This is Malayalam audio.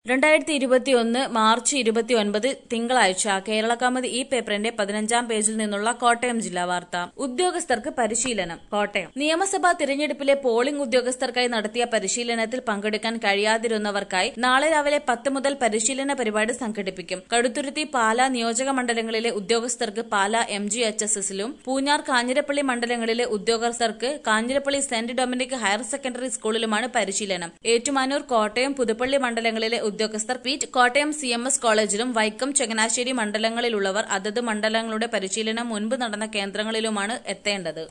രണ്ടായിരത്തി ഇരുപത്തിയൊന്ന് മാർച്ച് ഇരുപത്തിയൊൻപത് തിങ്കളാഴ്ച കേരളകൗമുദി ഈ പേപ്പറിന്റെ പതിനഞ്ചാം പേജിൽ നിന്നുള്ള കോട്ടയം ജില്ലാ വാർത്ത ഉദ്യോഗസ്ഥർക്ക് പരിശീലനം കോട്ടയം നിയമസഭാ തിരഞ്ഞെടുപ്പിലെ പോളിംഗ് ഉദ്യോഗസ്ഥർക്കായി നടത്തിയ പരിശീലനത്തിൽ പങ്കെടുക്കാൻ കഴിയാതിരുന്നവർക്കായി നാളെ രാവിലെ പത്ത് മുതൽ പരിശീലന പരിപാടി സംഘടിപ്പിക്കും കടുത്തുരുത്തി പാല നിയോജക മണ്ഡലങ്ങളിലെ ഉദ്യോഗസ്ഥർക്ക് Pala M G H S എസിലും പൂഞ്ഞാർ കാഞ്ഞിരപ്പള്ളി മണ്ഡലങ്ങളിലെ ഉദ്യോഗസ്ഥർക്ക് Kanjirappally saint Dominic higher secondary സ്കൂളിലുമാണ് പരിശീലനം ഏറ്റുമാനൂർ കോട്ടയം പുതുപ്പള്ളി മണ്ഡലങ്ങളിലെ ഉദ്യോഗസ്ഥർ പീറ്റ് കോട്ടയം സി എം എസ് കോളേജിലും വൈക്കം ചങ്ങനാശ്ശേരി മണ്ഡലങ്ങളിലുള്ളവർ അതത് മണ്ഡലങ്ങളുടെ പരിശീലനം മുൻപ് നടന്ന കേന്ദ്രങ്ങളിലുമാണ് എത്തേണ്ടത്